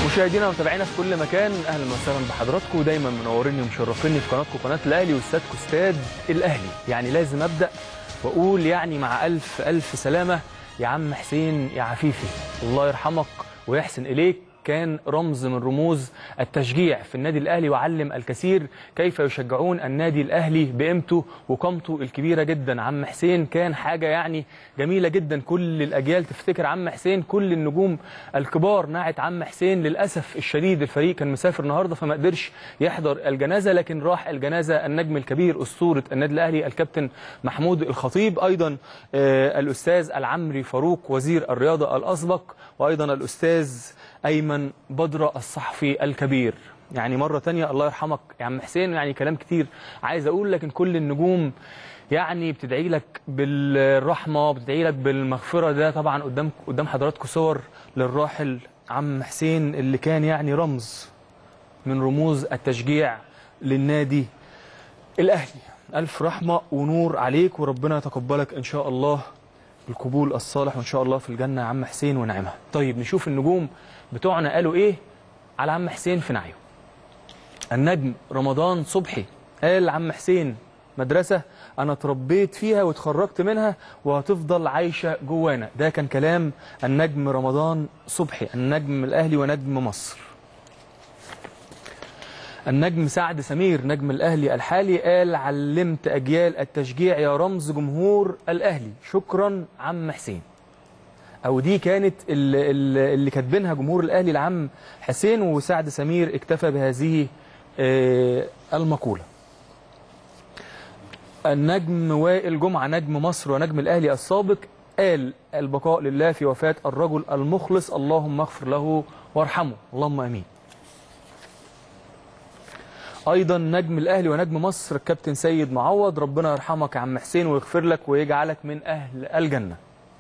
مشاهدينا ومتابعينا في كل مكان اهلا وسهلا بحضراتكم دايما منوريني ومشرفيني في قناتكم قناه الاهلي واستادكم استاد الاهلي يعني لازم ابدا واقول يعني مع الف الف سلامه يا عم حسين يا عفيفي الله يرحمك ويحسن اليك كان رمز من رموز التشجيع في النادي الاهلي وعلم الكثير كيف يشجعون النادي الاهلي بقيمته وقامته الكبيره جدا عم حسين كان حاجه يعني جميله جدا كل الاجيال تفتكر عم حسين كل النجوم الكبار نعت عم حسين للاسف الشديد الفريق كان مسافر النهارده فما قدرش يحضر الجنازه لكن راح الجنازه النجم الكبير اسطوره النادي الاهلي الكابتن محمود الخطيب ايضا آه الاستاذ العمري فاروق وزير الرياضه الاسبق وايضا الاستاذ ايمن بدره الصحفي الكبير يعني مره تانية الله يرحمك يا عم حسين يعني كلام كتير عايز اقول لكن كل النجوم يعني بتدعي لك بالرحمه بتدعي لك بالمغفره ده طبعا قدام قدام حضراتكم صور للراحل عم حسين اللي كان يعني رمز من رموز التشجيع للنادي الاهلي الف رحمه ونور عليك وربنا يتقبلك ان شاء الله القبول الصالح وان شاء الله في الجنه يا عم حسين ونعمها طيب نشوف النجوم بتوعنا قالوا ايه على عم حسين في نعيه النجم رمضان صبحي قال عم حسين مدرسة أنا اتربيت فيها واتخرجت منها وهتفضل عايشة جوانا ده كان كلام النجم رمضان صبحي النجم الأهلي ونجم مصر النجم سعد سمير نجم الأهلي الحالي قال علمت أجيال التشجيع يا رمز جمهور الأهلي شكرا عم حسين أو دي كانت اللي, اللي كاتبينها جمهور الأهلي لعم حسين وسعد سمير اكتفى بهذه المقولة النجم وائل جمعة نجم مصر ونجم الأهلي السابق قال البقاء لله في وفاة الرجل المخلص اللهم اغفر له وارحمه اللهم امين ايضا نجم الاهلي ونجم مصر الكابتن سيد معوض ربنا يرحمك يا عم حسين ويغفر لك ويجعلك من اهل الجنه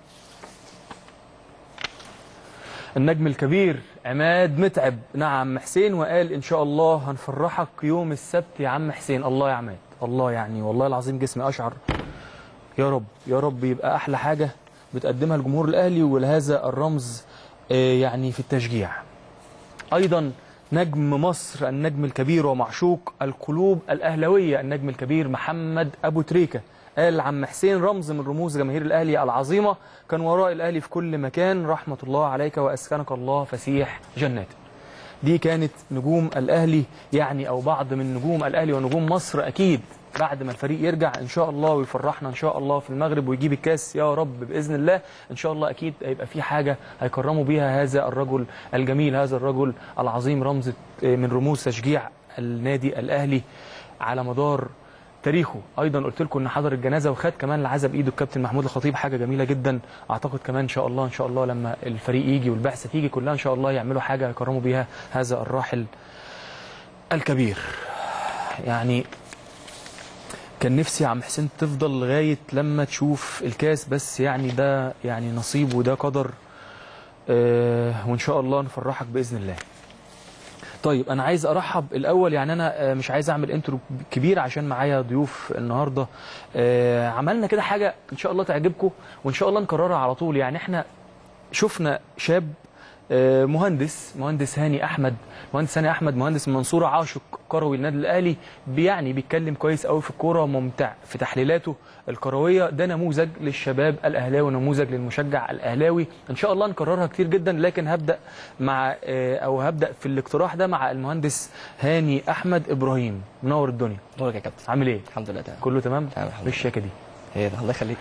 النجم الكبير عماد متعب نعم حسين وقال ان شاء الله هنفرحك يوم السبت يا عم حسين الله يا عماد الله يعني والله العظيم جسمي اشعر يا رب يا رب يبقى احلى حاجه بتقدمها الجمهور الاهلي ولهذا الرمز يعني في التشجيع ايضا نجم مصر النجم الكبير ومعشوق القلوب الاهلاويه النجم الكبير محمد ابو تريكه قال عم حسين رمز من رموز جماهير الاهلي العظيمه كان وراء الاهلي في كل مكان رحمه الله عليك واسكنك الله فسيح جناته دي كانت نجوم الاهلي يعني او بعض من نجوم الاهلي ونجوم مصر اكيد بعد ما الفريق يرجع ان شاء الله ويفرحنا ان شاء الله في المغرب ويجيب الكاس يا رب باذن الله ان شاء الله اكيد هيبقى في حاجه هيكرموا بيها هذا الرجل الجميل هذا الرجل العظيم رمز من رموز تشجيع النادي الاهلي على مدار تاريخه ايضا قلت لكم ان حضر الجنازه وخد كمان العزا بايده الكابتن محمود الخطيب حاجه جميله جدا اعتقد كمان ان شاء الله ان شاء الله لما الفريق يجي والبعثه تيجي كلها ان شاء الله يعملوا حاجه يكرموا بيها هذا الراحل الكبير يعني كان نفسي يا عم حسين تفضل لغايه لما تشوف الكاس بس يعني ده يعني نصيب وده قدر آه وان شاء الله نفرحك باذن الله طيب انا عايز ارحب الاول يعني انا مش عايز اعمل انترو كبير عشان معايا ضيوف النهارده آه عملنا كده حاجه ان شاء الله تعجبكم وان شاء الله نكررها على طول يعني احنا شفنا شاب آه مهندس مهندس هاني احمد مهندس هاني احمد مهندس من المنصوره عاشق كروي النادي الاهلي يعني بيتكلم كويس قوي في الكوره ممتع في تحليلاته الكرويه ده نموذج للشباب الاهلاوي نموذج للمشجع الاهلاوي ان شاء الله نكررها كتير جدا لكن هبدا مع او هبدا في الاقتراح ده مع المهندس هاني احمد ابراهيم منور الدنيا نورك يا كابتن عامل ايه الحمد لله تمام كله تمام تمام الحمد ايه الشياكه دي هي ده الله يخليك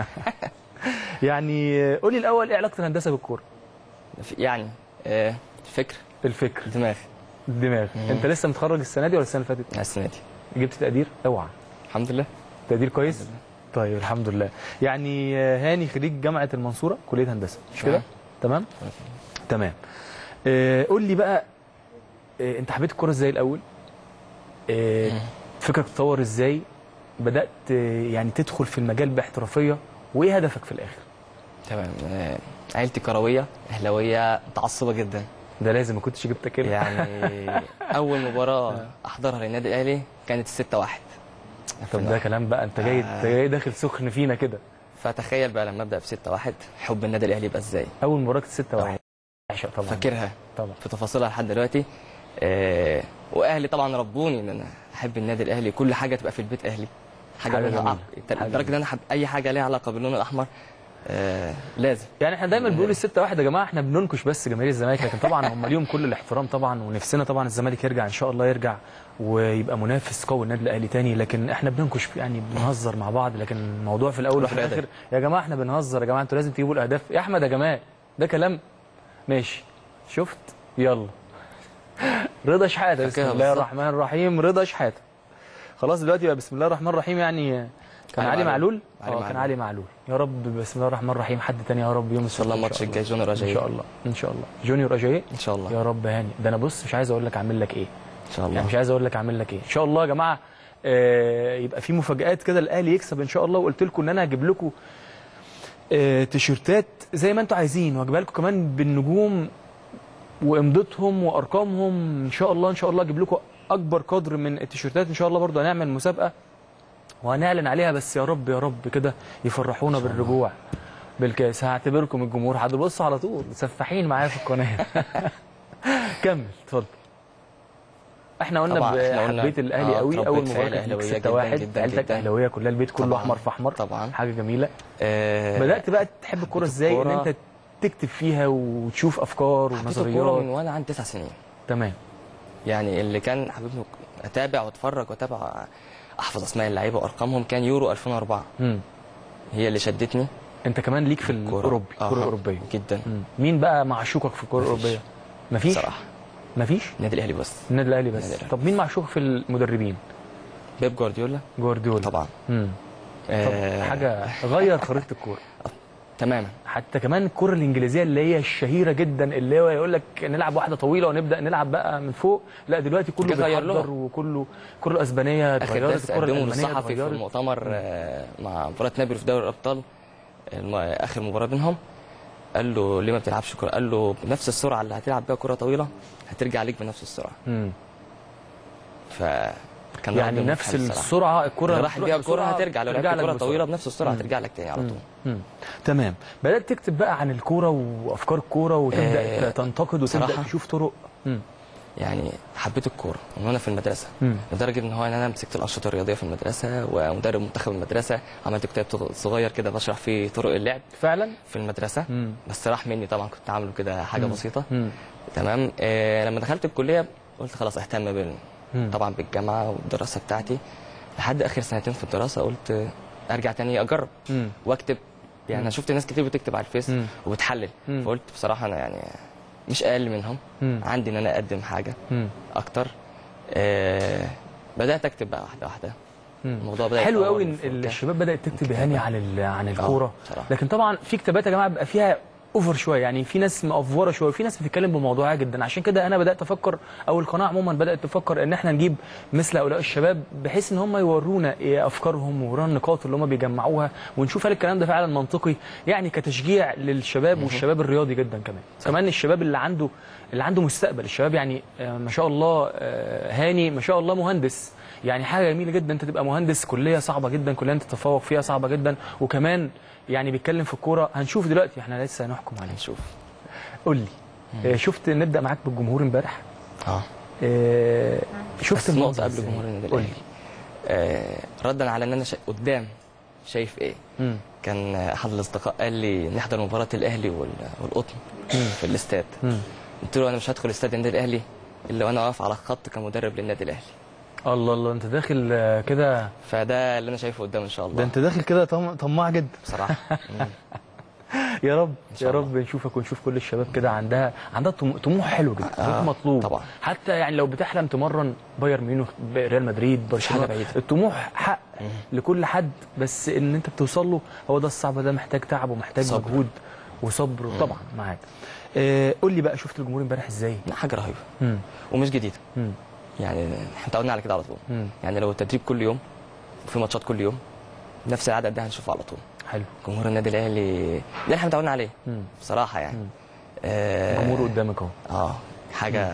يعني قول لي الاول ايه علاقه الهندسه بالكوره يعني آه، فكر الفكر دماغ الدماغ انت لسه متخرج السنه دي ولا السنه اللي فاتت السنه دي جبت تقدير اوعى الحمد لله تقدير كويس طيب الحمد لله يعني هاني خريج جامعه المنصوره كليه هندسه مش كده تمام تمام آه قول لي بقى آه انت حبيت الكوره ازاي الاول آه فكرك تطور ازاي بدات آه يعني تدخل في المجال باحترافيه وايه هدفك في الاخر تمام آه، عيلتي كرويه اهلاويه متعصبه جدا ده لازم ما كنتش جبتك كده يعني اول مباراه احضرها للنادي الاهلي كانت 6 1 طب ده كلام بقى انت جاي انت جاي داخل سخن فينا كده فتخيل بقى لما ابدا ب 6 1 حب النادي الاهلي يبقى ازاي اول مباراه 6 1 عشق طبعا فاكرها طبعا في تفاصيلها لحد دلوقتي آه واهلي طبعا ربوني ان انا احب النادي الاهلي كل حاجه تبقى في البيت اهلي حاجه, حاجة منها جميلة. أع- حاجة لدرجه ان انا حب اي حاجه ليها علاقه باللون الاحمر آه لازم يعني احنا دايما بنقول الستة واحد يا جماعه احنا بننكش بس جماهير الزمالك لكن طبعا هم ليهم كل الاحترام طبعا ونفسنا طبعا الزمالك يرجع ان شاء الله يرجع ويبقى منافس قوي النادي الاهلي تاني لكن احنا بننكش يعني بنهزر مع بعض لكن الموضوع في الاول روح وفي الاخر رياضة. يا جماعه احنا بنهزر يا جماعه انتوا لازم تجيبوا الاهداف يا احمد يا جمال ده كلام ماشي شفت يلا رضا شحاته بسم فاكرها الله بالظبط. الرحمن الرحيم رضا شحاته خلاص دلوقتي بقى بسم الله الرحمن الرحيم يعني كان علي علي معلول علي اه كان معلول. علي معلول يا رب بسم الله الرحمن الرحيم حد تاني يا رب يوم ان شاء الله الماتش الجاي جونيور ان اجاي شاء الله ان شاء الله جونيور اجاي ان شاء الله يا رب هاني ده انا بص مش عايز اقول لك اعمل لك ايه ان شاء الله يعني مش عايز اقول لك اعمل لك ايه ان شاء الله يا جماعه آه يبقى في مفاجآت كده الاهلي يكسب ان شاء الله وقلت لكم ان انا هجيب لكم آه تيشيرتات زي ما انتم عايزين وهجيبها لكم كمان بالنجوم وامضتهم وارقامهم ان شاء الله ان شاء الله اجيب لكم اكبر قدر من التيشيرتات ان شاء الله برضو هنعمل مسابقه وهنعلن عليها بس يا رب يا رب كده يفرحونا بالرجوع بالكاس هعتبركم الجمهور هتبصوا على طول سفاحين معايا في القناه كمل اتفضل احنا قلنا طبعاً، إحنا قلنا- حبيت الاهلي آه، قوي اتربيت اول في مباراه عيلة كانت أهلاوية 6 جداً 1 جداً عيلتك جداً. اهلاويه كلها البيت كله طبعاً. احمر في احمر طبعا حاجه جميله آه بدات بقى تحب الكوره ازاي ان الكورة- انت تكتب فيها وتشوف افكار حبيت الكوره من ونظريات وانا عندي تسع سنين تمام يعني اللي كان حبيبني اتابع واتفرج واتابع احفظ اسماء اللعيبه وارقامهم كان يورو 2004 مم. هي اللي شدتني انت كمان ليك في الكورة. الاوروبي آه، الكوره الاوروبيه جدا مم. مين بقى معشوقك في الكوره مفيش. الاوروبيه مفيش بصراحه مفيش النادي الاهلي بس النادي الاهلي النادي بس الأهلي طب مين معشوق في المدربين بيب جوارديولا جوارديولا طبعا مم. طب آه حاجه غير خريطه الكوره تماما حتى كمان الكرة الإنجليزية اللي هي الشهيرة جدا اللي هو يقول لك نلعب واحدة طويلة ونبدأ نلعب بقى من فوق لا دلوقتي كله جه غير بيحضر لهم. وكله الكرة الأسبانية اخر اتغيرت درس الكرة قدمه الألمانية للصحفي في اتغيرت المؤتمر آه مع مباراه نابولي في دوري الابطال الم- اخر مباراه بينهم قال له ليه ما بتلعبش كوره قال له بنفس السرعه اللي هتلعب بيها كره طويله هترجع عليك بنفس السرعه مم. فكان يعني راجل نفس مفهم الصراحة. السرعة الكرة اللي راح بيها الكوره بسرعة هترجع لو ترجع لعبت لك كوره بسرعة. طويله بنفس السرعه مم. هترجع لك تاني على طول مم. تمام بدأت تكتب بقى عن الكورة وأفكار الكورة وتبدأ آه، تنتقد وتبدأ بصراحة. تشوف طرق مم. يعني حبيت الكوره من وانا في المدرسه مم. لدرجه ان هو ان انا مسكت الانشطه الرياضيه في المدرسه ومدرب منتخب المدرسه عملت كتاب صغير كده بشرح فيه طرق اللعب فعلا في المدرسه مم. بس راح مني طبعا كنت عامله كده حاجه مم. بسيطه مم. تمام آه لما دخلت الكليه قلت خلاص اهتم بال مم. طبعا بالجامعه والدراسه بتاعتي لحد اخر سنتين في الدراسه قلت آه، ارجع تاني اجرب مم. واكتب يعني انا شفت ناس كتير بتكتب على الفيس مم. وبتحلل مم. فقلت بصراحه انا يعني مش اقل منهم مم. عندي ان انا اقدم حاجه مم. اكتر آه بدات اكتب بقى واحده واحده مم. الموضوع بدا حلو يتطور قوي ان وفي وقتها. الشباب بدات تكتب يا هاني عن ال- عن الكوره بصراحة. لكن طبعا في كتابات يا جماعه بيبقى فيها اوفر شويه يعني في ناس مأفوره شويه وفي ناس بتتكلم بموضوعيه جدا عشان كده انا بدات افكر او القناه عموما بدات تفكر ان احنا نجيب مثل هؤلاء الشباب بحيث ان هم يورونا ايه افكارهم ويورونا النقاط اللي هم بيجمعوها ونشوف هل الكلام ده فعلا منطقي يعني كتشجيع للشباب والشباب الرياضي جدا كمان كمان الشباب اللي عنده اللي عنده مستقبل الشباب يعني آه، ما شاء الله آه، هاني ما شاء الله مهندس يعني حاجه جميله جدا انت تبقى مهندس كليه صعبه جدا كليه انت تتفوق فيها صعبه جدا وكمان يعني بيتكلم في الكوره هنشوف دلوقتي احنا لسه هنحكم عليه نشوف قول لي آه، شفت نبدا معاك بالجمهور امبارح اه آه، شفت بس المنظر نقطه قبل إزاي؟ جمهور النادي قول لي الاهلي آه ردا على ان انا شا... قدام شايف ايه مم. كان احد الاصدقاء قال لي نحضر مباراه الاهلي وال... والقطن في الاستاد مم. قلت له انا مش هدخل استاد النادي الاهلي الا وانا واقف على الخط كمدرب للنادي الاهلي الله الله انت داخل آه، كده فده اللي انا شايفه قدام ان شاء الله ده انت داخل كده طم- طماع جدا بصراحه مم. يا رب شاء يا الله. رب نشوفك ونشوف كل الشباب كده عندها عندها طم- طموح حلو جدا طموح آه، مطلوب طبعا. حتى يعني لو بتحلم تمرن بايرن ميونخ ريال مدريد برشلونه بعيدة. الطموح حق لكل حد بس ان انت بتوصل له هو ده الصعب ده محتاج تعب ومحتاج صبر. مجهود وصبر طبعا معاك آه قول لي بقى شفت الجمهور امبارح ازاي لا، حاجه رهيبه مم. ومش جديده مم. يعني احنا متعودين على كده على طول مم. يعني لو التدريب كل يوم وفي ماتشات كل يوم نفس العدد ده هنشوفه على طول حلو جمهور النادي الاهلي ده اللي احنا متعودين عليه مم. بصراحه يعني مم. آه الجمهور قدامك اهو اه حاجه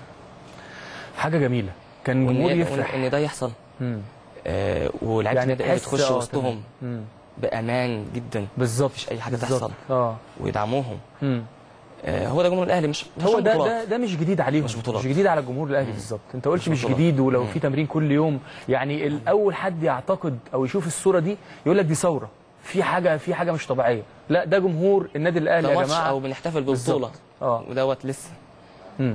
حاجه جميله كان جمهور وإن- يفرح ان ده يحصل مم. آه ولاعيبه النادي الاهلي تحس- تخش آه، وسطهم تمام. مم. بامان جدا بالظبط مفيش أي حاجة بالظبط. تحصل. اه ويدعموهم مم. آه، هو ده جمهور الاهلي مش مش هو ده بطولات. ده, ده مش جديد عليهم مش بطولات. مش جديد على جمهور الاهلي بالظبط انت قلت مش مش بطولات. جديد ولو في تمرين كل يوم يعني الاول حد يعتقد او يشوف الصوره دي يقول لك دي ثوره في حاجه في حاجه مش طبيعيه لا ده جمهور النادي الاهلي ده يا ماتش جماعه او بنحتفل بالظبط. ببطوله اه ودوت لسه مم.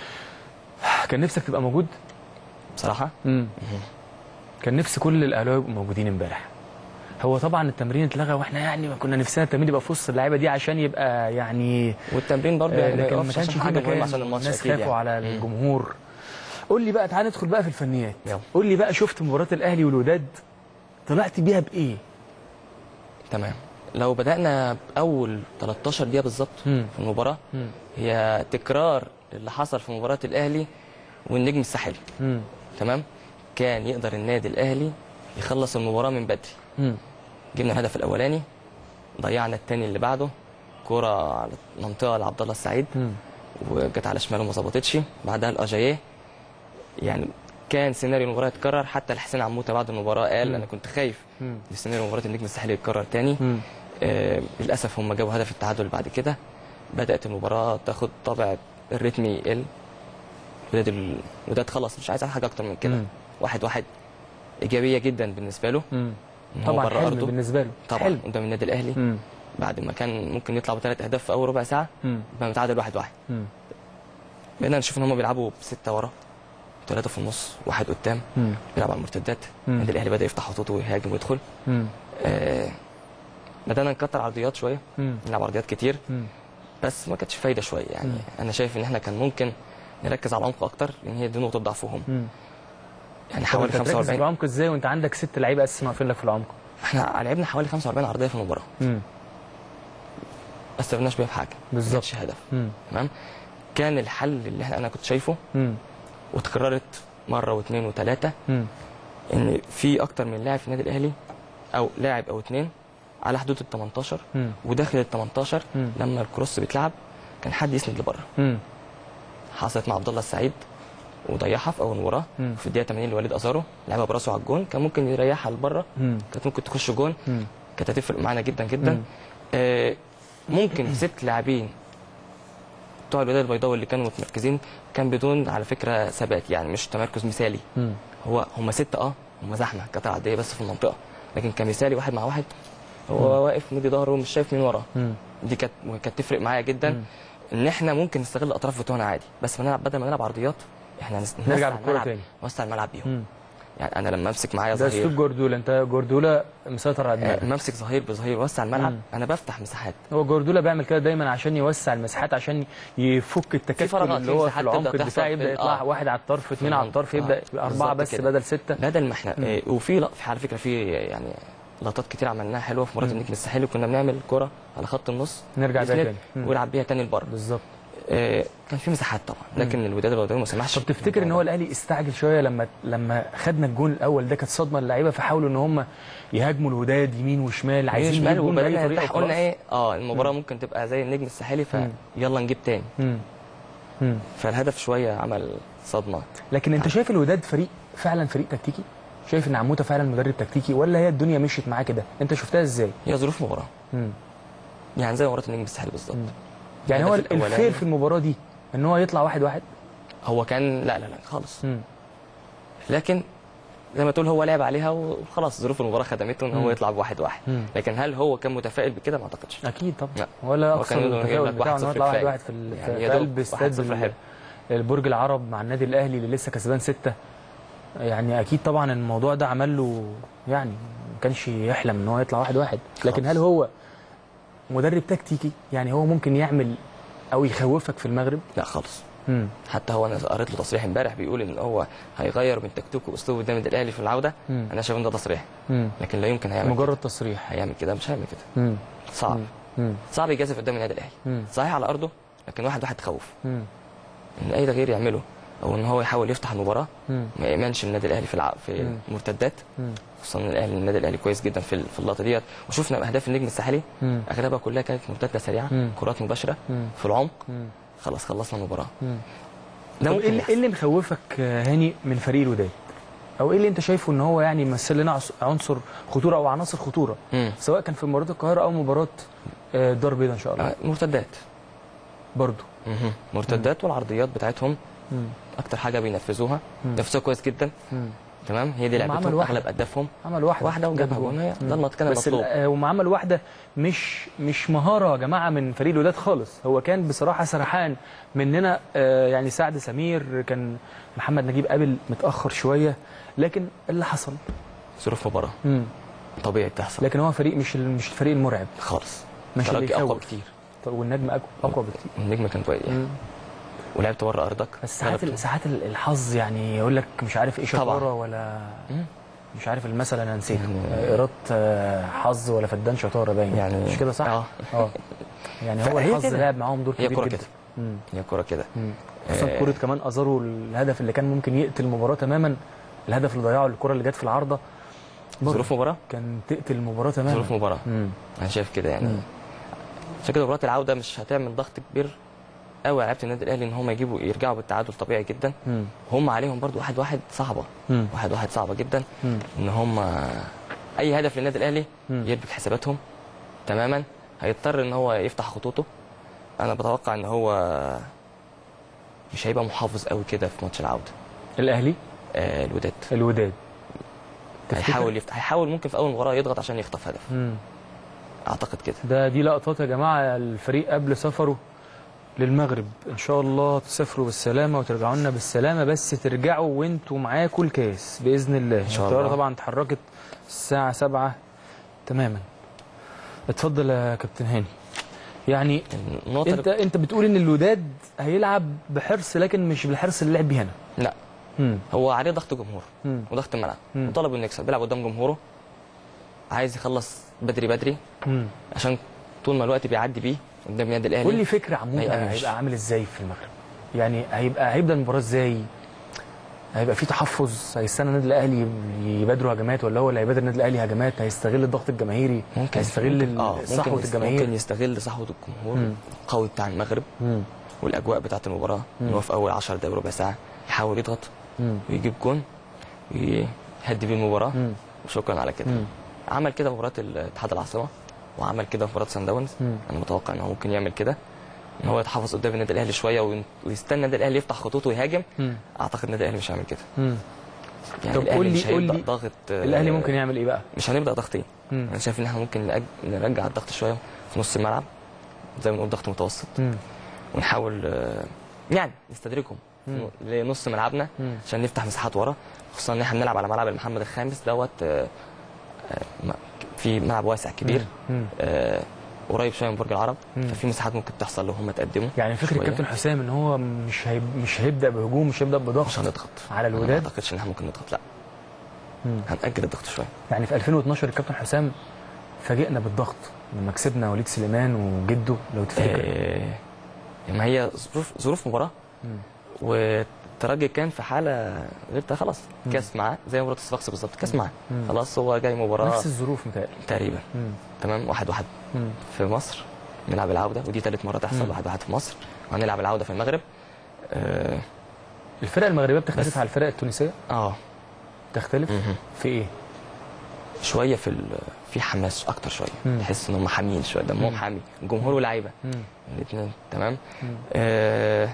كان نفسك تبقى موجود بصراحه امم كان نفسي كل الاهلاويه يبقوا موجودين امبارح هو طبعا التمرين اتلغى واحنا يعني ما كنا نفسنا التمرين يبقى في وسط اللعيبه دي عشان يبقى يعني والتمرين برضه آه، يعني لكن ما يقفش كانش عشان في حاجه مهمه مكان عشان الماتش الناس اكيد خافوا يعني. على مم. الجمهور قول لي بقى تعال ندخل بقى في الفنيات يلا. قول لي بقى شفت مباراه الاهلي والوداد طلعت بيها بايه تمام لو بدانا باول 13 دقيقه بالظبط مم. في المباراه مم. هي تكرار اللي حصل في مباراه الاهلي والنجم الساحلي مم. تمام كان يقدر النادي الاهلي يخلص المباراه من بدري مم. جبنا الهدف الاولاني ضيعنا الثاني اللي بعده كرة على منطقه لعبد الله السعيد مم. وجت على شماله ما ظبطتش بعدها الاجاييه يعني كان سيناريو المباراه يتكرر حتى الحسين عموته بعد المباراه قال مم. انا كنت خايف مم. ان سيناريو مباراه النجم الساحلي يتكرر تاني مم. آه للاسف هم جابوا هدف التعادل بعد كده بدات المباراه تاخد طابع الريتم يقل وداد ال- وداد خلص مش عايز حاجه اكتر من كده مم. واحد واحد ايجابيه جدا بالنسبه له مم. إن هو طبعا بره حلم أرضه. بالنسبه له طبعا حلم قدام النادي الاهلي مم. بعد ما كان ممكن يطلع بثلاث اهداف في اول ربع ساعه مم. بقى متعادل واحد واحد مم. بقينا نشوف ان هم بيلعبوا بسته ورا ثلاثه في النص واحد قدام مم. بيلعب على المرتدات مم. النادي الاهلي بدا يفتح خطوطه ويهاجم ويدخل مم. آه بدانا نكتر عرضيات شويه مم. نلعب عرضيات كتير مم. بس ما كانتش فايده شويه يعني مم. انا شايف ان احنا كان ممكن نركز على العمق اكتر لان هي دي نقطه ضعفهم مم. يعني طب حوالي انت تركز في 45 العمق ازاي وانت عندك ست لعيبه اساسا واقفين لك في العمق احنا لعبنا حوالي 45 عرضيه في المباراه مم. ما استفدناش بيها في حاجه بالظبط. ما كانش هدف مم. تمام كان الحل اللي احنا انا كنت شايفه مم. وتكررت مره واثنين وثلاثه مم. ان في اكتر من لاعب في النادي الاهلي او لاعب او اثنين على حدود ال 18 مم. وداخل ال 18 مم. لما الكروس بيتلعب كان حد يسند لبره مم. حصلت مع عبد الله السعيد وضيعها في اول مباراه مم. في الدقيقه 80 لوليد ازارو لعبها براسه على الجون كان ممكن يريحها لبره مم. كانت ممكن تخش جون مم. كانت هتفرق معانا جدا جدا مم. آه ممكن ست لاعبين بتوع الوداد البيضاوي اللي كانوا متمركزين كان بدون على فكره ثبات يعني مش تمركز مثالي مم. هو هم ستة اه هم زحمه قطع عاديه بس في المنطقه لكن كمثالي واحد مع واحد هو واقف مدي ظهره ومش شايف مين وراه مم. دي كانت كانت تفرق معايا جدا مم. ان احنا ممكن نستغل الاطراف بتوعنا عادي بس ما نلعب بدل ما نلعب عرضيات احنا نس- نرجع نوسع بالكرة الملعب تاني. نوسع الملعب بيهم مم. يعني انا لما امسك معايا ده ظهير اسلوب جوارديولا انت جوارديولا مسيطر على آه، دماغك لما امسك ظهير بظهير وسع الملعب مم. انا بفتح مساحات هو جوارديولا بيعمل كده دايما عشان يوسع المساحات عشان يفك التكتل فراغات، اللي في هو في مساحات العمق تبدأ الدفاعي تحصل يبدا في- يطلع آه. واحد على الطرف اثنين على الطرف آه، يبدا يبقى اربعه بالظبط بس كده. بدل سته بدل ما احنا آه، وفي لق- في على فكره في يعني لقطات كتير عملناها حلوه في مباراه مم. النجم الساحلي كنا بنعمل كره على خط النص نرجع بيها يسند تاني مم. ويلعب بيها تاني لبره بالظبط آه، كان في مساحات طبعا لكن الوداد البيضاوي ما سمحش طب تفتكر ان هو الاهلي استعجل شويه لما لما خدنا الجون الاول ده كانت صدمه للعيبه فحاولوا ان هم يهاجموا الوداد يمين وشمال عايزين عايزين يجيبوا شمال جون باي وبدأنا طريقه نفتح قلنا وخلاص. ايه اه المباراه ممكن تبقى زي النجم الساحلي مم. فيلا نجيب تاني مم. مم. فالهدف شويه عمل صدمه لكن انت شايف الوداد فريق فعلا فريق تكتيكي شايف ان عموته فعلا مدرب تكتيكي ولا هي الدنيا مشيت معاه كده انت شفتها ازاي هي ظروف مباراه مم. يعني زي مباراه النجم الساحلي بالظبط مم. يعني هو الهدف الأولاني. الفير في المباراه دي ان هو يطلع واحد واحد هو كان لا لا لا خالص مم. لكن زي ما تقول هو لعب عليها وخلاص ظروف المباراه خدمته ان مم. هو يطلع بواحد واحد مم. لكن هل هو كان متفائل بكده ما اعتقدش اكيد طبعا لا. ولا هو اقصى كان يقول التفاؤل لك بتاعه ان هو 1-0 يطلع واحد كفاية. واحد في, ال- يعني في يا دوب قلب استاد 1-0 ال- حلو. البرج العرب مع النادي الاهلي اللي لسه كسبان سته يعني اكيد طبعا الموضوع ده عمل له يعني ما كانش يحلم ان هو يطلع واحد واحد لكن خالص. هل هو مدرب تكتيكي يعني هو ممكن يعمل او يخوفك في المغرب لا خالص امم حتى هو انا قريت له تصريح امبارح بيقول ان هو هيغير من تكتيكه واسلوبه قدام النادي الاهلي في العوده مم. انا شايف ان ده تصريح امم لكن لا يمكن هيعمل مجرد تصريح كده. هيعمل كده مش هيعمل كده امم صعب امم صعب يجازف قدام النادي الاهلي امم صحيح على ارضه لكن واحد واحد تخوف امم ان اي تغيير يعمله او ان هو يحاول يفتح المباراه امم ما يامنش النادي الاهلي في الع... في مم. المرتدات امم خصوصا إن الاهلي النادي الاهلي كويس جدا في ال- في اللقطه ديت وشفنا اهداف النجم الساحلي امم اغلبها كلها كانت مرتده سريعه مم. كرات مباشره مم. في العمق امم خلاص خلصنا المباراه امم ده طب ممكن ايه اللي, يحصل. إيه اللي مخوفك آه، هاني من فريق الوداد؟ او ايه اللي انت شايفه ان هو يعني يمثل لنا عص- عنصر خطوره او عناصر خطوره مم. سواء كان في مباراه القاهره او مباراه آه، الدار البيضاء ان شاء الله آه، مرتدات برضو مهم. مرتدات والعرضيات بتاعتهم مم. اكتر حاجه بينفذوها بينفذوها كويس جدا مم. تمام هي دي هم لعبتهم عملوا واحدة. اغلب اهدافهم عمل واحده واحده وجابها جون هي ده المط- كان بس المطلوب ال- هم عملوا واحده مش مش مهاره يا جماعه من فريق الوداد خالص هو كان بصراحه سرحان مننا آه، يعني سعد سمير كان محمد نجيب قابل متاخر شويه لكن اللي حصل ظروف مباراه مم. طبيعي تحصل لكن هو فريق مش ال- مش الفريق المرعب خالص مش اللي ترجي اقوى يخوف. بكتير طب والنجم اقوى اقوى بكتير النجم كان كويس مم. ولعبت بره ارضك بس ساعات غلبته. ال- ساعات ال- الحظ يعني يقول لك مش عارف ايه طبعاً. شطاره ولا مم. مش عارف المثل انا نسيته يعني- ايراد آه، حظ ولا فدان شطاره باين يعني مش كده صح؟ اه اه يعني هو فهي الحظ كده. لعب معاهم دور هي كبير كرة جدا كده. مم. هي كوره كده مم. خصوصا آه. كرة كمان ازارو الهدف اللي كان ممكن يقتل المباراه تماما الهدف اللي ضيعه الكره اللي جت في العارضه برضه ظروف مباراه كان تقتل المباراه تماما ظروف مباراه مم. انا شايف كده يعني مم. عشان كده مباراه العوده مش هتعمل ضغط كبير قوي على لعيبه النادي الاهلي ان هم يجيبوا يرجعوا بالتعادل طبيعي جدا مم. هم عليهم برضو واحد واحد صعبه مم. واحد واحد صعبه جدا مم. ان هم اي هدف للنادي الاهلي مم. يربك حساباتهم تماما هيضطر ان هو يفتح خطوطه انا بتوقع ان هو مش هيبقى محافظ قوي كده في ماتش العوده الاهلي آه الوداد الوداد تفتكر؟ هيحاول يفتح هيحاول ممكن في اول مباراه يضغط عشان يخطف هدف مم. اعتقد كده ده دي لقطات يا جماعه الفريق قبل سفره للمغرب ان شاء الله تسافروا بالسلامه وترجعوا لنا بالسلامه بس ترجعوا وانتوا معاكم الكاس باذن الله إن شاء الطياره الله. طبعا اتحركت الساعه 7 تماما اتفضل يا كابتن هاني يعني النقطه انت انت بتقول ان الوداد هيلعب بحرص لكن مش بالحرص اللي لعب بيه هنا لا مم. هو عليه ضغط جمهور مم. وضغط الملعب مم. وطلب انه يكسب بيلعب قدام جمهوره عايز يخلص بدري بدري مم. عشان طول ما الوقت بيعدي بيه قدام النادي الاهلي قول لي فكره عمود ما يأمنش. هيبقى عامل ازاي في المغرب يعني هيبقى هيبدا المباراه ازاي هيبقى في تحفظ هيستنى النادي الاهلي يبادروا هجمات ولا هو اللي هيبادر النادي الاهلي هجمات هيستغل الضغط الجماهيري ممكن هيستغل ممكن- آه، صحوه ممكن يست- الجماهير ممكن يستغل صحوه الجمهور مم. القوي بتاع المغرب مم. والاجواء بتاعه المباراه ان هو في اول 10 دقايق ربع ساعه يحاول يضغط مم. ويجيب جون ويهدي بيه المباراه مم. وشكرا على كده مم. عمل كده في مباراه الاتحاد العاصمه وعمل كده في مباراه سان داونز مم. انا متوقع ان هو ممكن يعمل كده ان هو يتحفظ قدام النادي الاهلي شويه وين- ويستنى النادي الاهلي يفتح خطوطه ويهاجم مم. اعتقد النادي الاهلي مش هيعمل كده مم. يعني طب الأهلي قول لي- مش قول هيبدا لي ضاغط آه، الاهلي ممكن يعمل ايه بقى مش هنبدا ضاغطين مم. انا شايف ان احنا ممكن نأج- نرجع الضغط شويه في نص الملعب زي ما نقول ضغط متوسط مم. ونحاول آه، يعني نستدركهم مم. لنص ملعبنا مم. عشان نفتح مساحات ورا خصوصا ان احنا بنلعب على ملعب المحمد الخامس دوت آه، آه، م- في ملعب واسع كبير مم. آه، قريب شويه من برج العرب مم. ففي مساحات ممكن تحصل لو هم تقدموا يعني فكره شوية. كابتن حسام ان هو مش هيب... مش هيبدا بهجوم مش هيبدا بضغط مش هنضغط على أنا ما الوداد اعتقدش ان احنا ممكن نضغط لا مم. هنأجل الضغط شويه يعني في 2012 الكابتن حسام فاجئنا بالضغط لما كسبنا وليد سليمان وجده لو تفتكر آه، ما هي ظروف ظروف مباراه مم. والترجي كان في حاله غير تا- خلاص مم. كاس معاه زي مباراه الصفاقسي بالظبط كاس معاه مم. خلاص هو جاي مباراه نفس الظروف متهيألي تقريبا مم. تمام واحد واحد مم. في مصر نلعب العوده ودي ثالث مره تحصل مم. واحد واحد في مصر وهنلعب العوده في المغرب اه, الفرق المغربيه بتختلف بس. على الفرق التونسيه آه. تختلف مهم. في ايه شويه في ال- في حماس اكتر شويه مم. تحس ان هم حاميين شويه دمهم مم. حامي الجمهور واللعيبه مم. الاثنين تمام مم. آه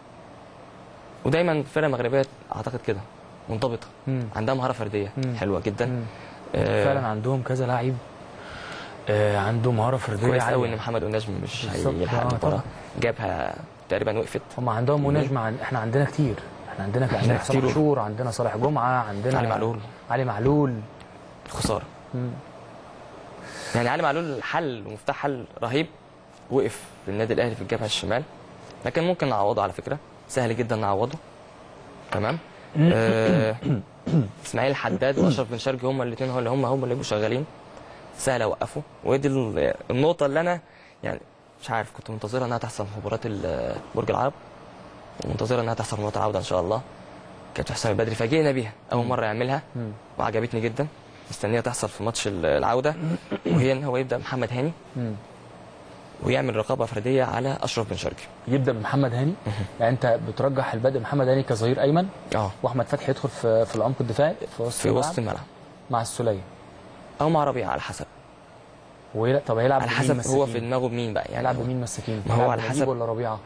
ودايما الفرق المغربيه اعتقد كده منضبطه مم. عندها مهاره فرديه مم. حلوه جدا مم. آه فعلا عندهم كذا لعيب آه عنده مهاره فرديه كويس قوي ان عاليه محمد النجم مش بالظبط. هيلحق آه، المباراه طبعا. جابها تقريبا وقفت هم عندهم مناجمه عن... احنا عندنا كتير احنا عندنا عندنا عندنا حسام كتير. عاشور عندنا صالح جمعه عندنا علي معلول علي معلول خساره مم. يعني علي معلول حل ومفتاح حل رهيب وقف للنادي الاهلي في الجبهه الشمال لكن ممكن نعوضه على فكره سهل جدا نعوضه تمام آه اسماعيل الحداد واشرف بن شرقي هما الاثنين هم اللي هم هم اللي يبقوا شغالين سهل اوقفه ودي ال- النقطه اللي انا يعني مش عارف كنت منتظرها انها تحصل في مباراه ال- برج العرب ومنتظرها انها تحصل في مباراه العوده ان شاء الله كابتن حسام البدري فاجئنا بيها اول مره يعملها مم. وعجبتني جدا مستنيه تحصل في ماتش ال- العوده وهي ان هو يبدا محمد هاني مم. ويعمل رقابه فرديه على اشرف بن شرقي يبدا بمحمد هاني يعني انت بترجح البدء محمد هاني كظهير ايمن اه واحمد فتحي يدخل في في العمق الدفاعي في وسط في الملعب وسط الملعب مع السوليه او مع ربيعه على حسب ويلا طب هيلعب على بمين حسب هو مساكين؟ في دماغه مين بقى يعني هيلعب هو- بمين مساكين ما هو هيلعب على نجيب حسب- ولا ربيعه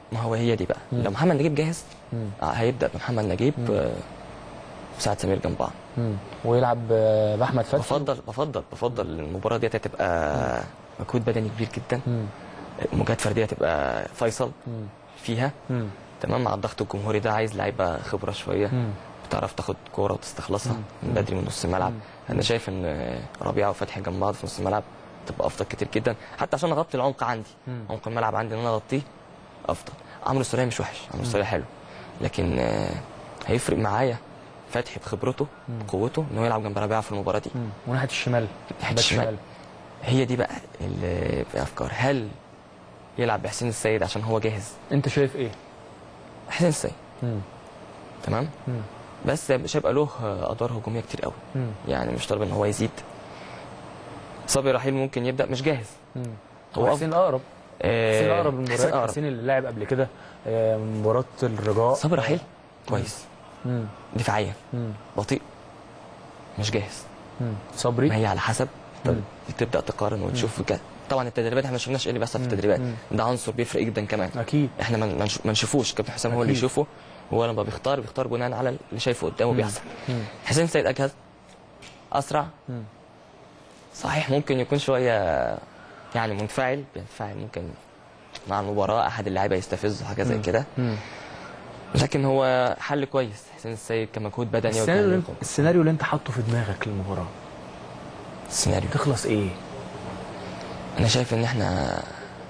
ما هو هي دي بقى مم. لو محمد نجيب جاهز مم. آه، هيبدا بمحمد نجيب آه، وسعد سمير جنب بعض مم. ويلعب آه، باحمد فتحي بفضل بفضل بفضل المباراه دي تبقى مجهود بدني كبير جدا مم. مجهود فرديه تبقى فيصل مم. فيها مم. تمام مع الضغط الجمهوري ده عايز لعيبه خبره شويه مم. بتعرف تاخد كوره وتستخلصها مم. من بدري من نص الملعب مم. انا شايف ان ربيعه وفتحي جنب بعض في نص الملعب تبقى افضل كتير جدا حتى عشان اغطي العمق عندي مم. عمق الملعب عندي ان انا اغطيه افضل عمرو السوليه مش وحش عمرو السوليه حلو لكن آه، هيفرق معايا فتحي بخبرته مم. بقوته ان هو يلعب جنب ربيعه في المباراه دي مم. وناحيه الشمال ناحية باك الشمال. شمال. هي دي بقى اللي في افكار هل يلعب بحسين السيد عشان هو جاهز انت شايف ايه؟ حسين السيد مم. تمام مم. بس مش هيبقى له ادوار هجوميه كتير قوي مم. يعني مش طالب ان هو يزيد صبري رحيل ممكن يبدا مش جاهز مم. هو هو حسين اقرب حسين آه، اقرب من حسين المباراه اقرب حسين اللي لعب قبل كده آه، من مباراه الرجاء صبري رحيل كويس مم. دفاعيا مم. بطيء مش جاهز مم. ما صبري هي على حسب مم. تبدا تقارن وتشوف كده طبعا التدريبات احنا ما شفناش ايه اللي بيحصل في مم. التدريبات مم. ده عنصر بيفرق جدا كمان اكيد احنا ما ما نش- ما نشوفوش كابتن حسام هو اللي أكيد. يشوفه هو لما بيختار بيختار بناء على اللي شايفه قدامه مم. بيحصل مم. حسين سيد اجهز اسرع مم. صحيح ممكن يكون شويه يعني منفعل بينفعل ممكن مع المباراه احد اللعيبه يستفزه حاجه زي مم. كده مم. لكن هو حل كويس حسين السيد كمجهود بدني السيناريو اللي وكان انت السيناريو اللي انت حاطه في دماغك للمباراه السيناريو تخلص ايه؟ انا شايف ان احنا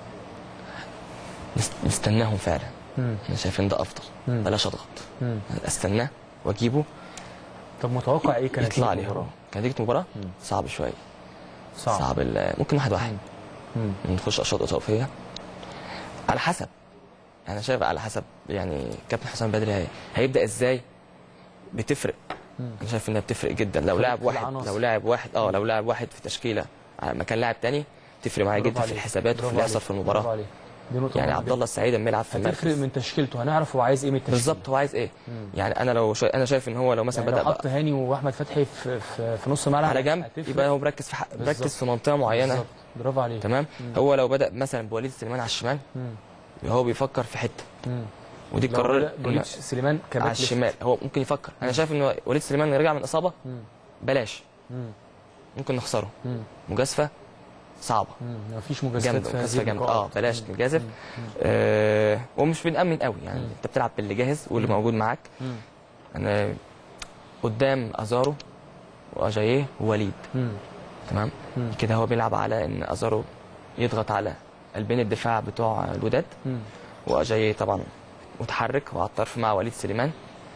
نست- نستناهم فعلا مم. انا شايف ان ده افضل مم. بلاش اضغط مم. استناه واجيبه طب متوقع ايه كانت يطلع لي هو المباراه؟ كان نتيجه مباراه مم. صعب شويه صعب, صعب ال- ممكن واحد واحد مم. نخش اشواط اضافيه على حسب انا شايف على حسب يعني كابتن حسام بدري هي- هيبدا ازاي بتفرق مم. انا شايف انها بتفرق جدا لو في- لاعب في واحد العناصر. لو لاعب واحد اه لو لاعب واحد في تشكيله على مكان لاعب تاني تفرق معايا برافو جدا في عليك. الحسابات وفي برافو اللي يحصل عليك. في برافو المباراه عليك. دي نقطه يعني مهمة عبد جدا. الله السعيد لما يلعب في هتفرق المركز من تشكيلته هنعرف هو عايز ايه من التشكيل بالظبط هو عايز ايه مم. يعني انا لو شا... انا شايف ان هو لو مثلا يعني بدا لو بقى حط هاني واحمد فتحي في في, في نص ملعب على جنب هتفرق. يبقى هو مركز في ح... بالظبط. مركز في منطقه معينه بالظبط. برافو عليك تمام مم. هو لو بدا مثلا بوليد سليمان على الشمال مم. يبقى هو بيفكر في حته مم. ودي لو قرار بدأ وليد سليمان كباك على ليفت. الشمال هو ممكن يفكر انا شايف ان وليد سليمان رجع من اصابه مم. بلاش مم. ممكن نخسره مم. مجازفه صعبه مم. مفيش مجازفات جامده في مجازفه هذه جامده النقاط. اه بلاش مم. نجازف مم. آه ومش بنأمن قوي يعني مم. انت بتلعب باللي جاهز واللي مم. موجود معاك مم. انا قدام ازارو واجاييه ووليد مم. تمام مم. كده هو بيلعب على ان ازارو يضغط على قلبين الدفاع بتوع الوداد مم. واجاييه طبعا متحرك وعلى الطرف مع وليد سليمان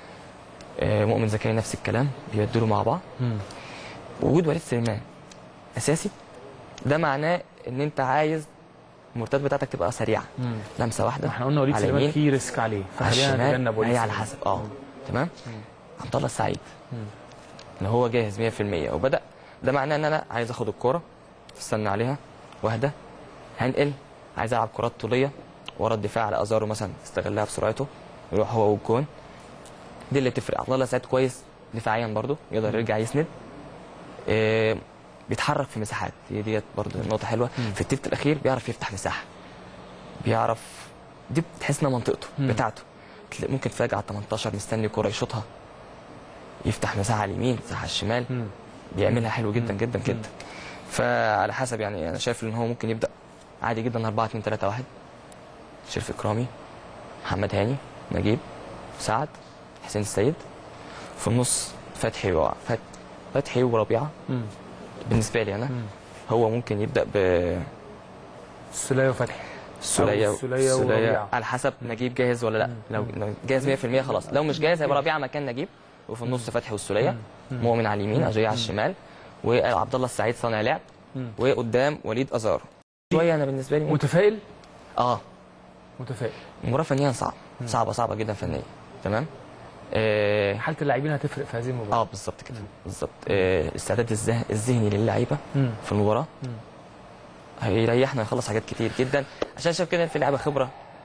آه مؤمن زكريا نفس الكلام بيبدلوا مع بعض مم. وجود وليد سليمان اساسي ده معناه ان انت عايز المرتدات بتاعتك تبقى سريعه مم. لمسه واحده احنا قلنا وليد على سليمان يمين، في ريسك عليه على فخلينا الشمال نتجنب وليد هي على سليمان. حسب اه تمام مم. عبد الله السعيد مم. ان هو جاهز 100% وبدا ده معناه ان انا عايز اخد الكوره استنى عليها واهدى هنقل عايز العب كرات طوليه ورا الدفاع على ازارو مثلا استغلها بسرعته يروح هو والجون دي اللي تفرق عبد الله السعيد كويس دفاعيا برضو يقدر يرجع يسند إيه بيتحرك في مساحات هي ديت برضو نقطه حلوه مم. في التلت الاخير بيعرف يفتح مساحه بيعرف دي بتحس انها منطقته مم. بتاعته تلاقي- ممكن تلاقي على 18 مستني كوره يشوطها يفتح مساحه على اليمين مساحه على الشمال مم. بيعملها حلو جدا مم. جدا مم. جدا فعلى حسب يعني انا شايف ان هو ممكن يبدا عادي جدا 4 2 3 1 شريف اكرامي محمد هاني نجيب سعد حسين السيد في النص فتحي و... فت... فتحي وربيعه مم. بالنسبه لي انا مم. هو ممكن يبدا ب السولية وفتحي السوليه أو السولية وربيعة. على حسب نجيب جاهز ولا لا مم. لو لو جاهز 100% خلاص لو مش جاهز هيبقى ربيعه مكان نجيب وفي النص فتحي والسوليه مم. مؤمن على اليمين مم. اجاي على مم. الشمال وعبد الله السعيد صانع لعب مم. وقدام وليد ازارو شويه انا بالنسبه لي ممكن- متفائل اه متفائل المباراه فنيا صعب مم. صعبه صعبه جدا فنيا تمام اه, حالة اللاعبين هتفرق في هذه المباراة آه بالظبط كده بالظبط آه الاستعداد الذه- الذهني للعيبه مم. في المباراه مم. هيريحنا نخلص حاجات كتير جدا عشان شايف كده في لعيبه خبره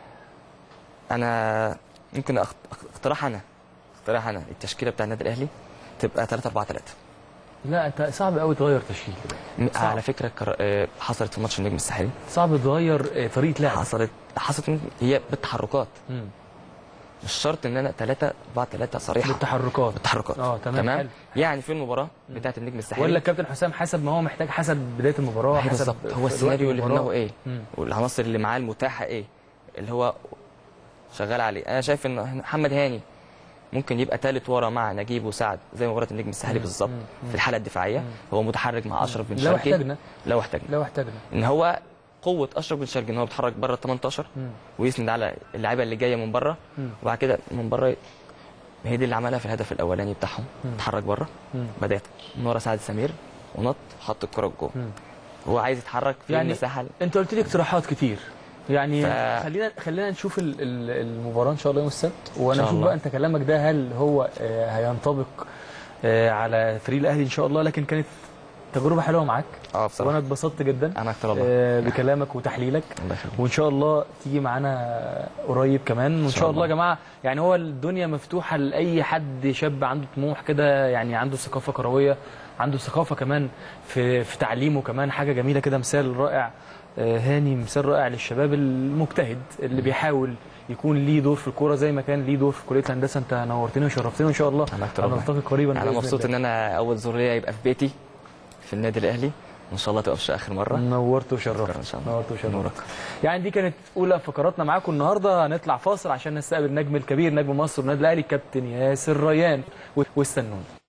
انا ممكن أخت- اقتراح انا اقتراح انا التشكيله بتاع النادي الاهلي تبقى 3 4 3 لا انت صعب قوي تغير تشكيل م- صعب. على فكره كر... آه، حصلت في ماتش النجم الساحلي صعب تغير آه، طريقه لعب حصلت حصلت من- هي بالتحركات مم. مش شرط ان انا 3 4 3 صريحه بالتحركات بالتحركات اه تمام, تمام حلو. يعني في المباراه بتاعه النجم الساحلي ولا الكابتن حسام حسب ما هو محتاج حسب بدايه المباراه هي حسب بالظبط في هو الوقت السيناريو اللي في المباراة. دماغه ايه مم. والعناصر اللي معاه المتاحه ايه اللي هو شغال عليه انا شايف ان محمد هاني ممكن يبقى ثالث ورا مع نجيب وسعد زي مباراه النجم الساحلي بالظبط في الحاله الدفاعيه هو متحرك مع اشرف بن لو شرقي احتاجنا لو احتاجنا لو احتاجنا ان هو قوه اشرف بن شرقي ان هو بيتحرك بره ال 18 مم. ويسند على اللعيبه اللي جايه من بره مم. وبعد كده من بره هي دي اللي عملها في الهدف الاولاني بتاعهم اتحرك بره مم. بدات من ورا سعد سمير ونط حط الكره الجول مم. هو عايز يتحرك في يعني المساحه انت قلت لي اقتراحات كتير يعني ف- خلينا خلينا نشوف ال- ال- المباراه ان شاء الله يوم السبت وانا شاء اشوف الله. بقى انت كلامك ده هل هو آه، هينطبق آه، على فريق الاهلي ان شاء الله لكن كانت تجربه حلوه معاك اه بصراحه وانا اتبسطت جدا انا اكتر والله آه، بكلامك وتحليلك الله يخليك. وان شاء الله تيجي معانا قريب كمان وان شاء شاء الله يا الله. جماعه يعني هو الدنيا مفتوحه لاي حد شاب عنده طموح كده يعني عنده ثقافه كرويه عنده ثقافه كمان في في تعليمه كمان حاجه جميله كده مثال رائع آه، هاني مثال رائع للشباب المجتهد اللي بيحاول يكون ليه دور في الكوره زي ما كان ليه دور في كليه الهندسه انت نورتني وشرفتني وان شاء الله أنا أكتر والله. هنلتقي قريبا انا بإذن مبسوط الله. ان انا اول زوريه يبقى في بيتي في النادي الاهلي وان شاء الله تبقى في اخر مره نورت وشرفت إن شاء الله. نورت وشرفت نورك. يعني دي كانت اولى فقراتنا معاكم النهارده هنطلع فاصل عشان نستقبل النجم الكبير نجم مصر والنادي الاهلي كابتن ياسر ريان واستنونا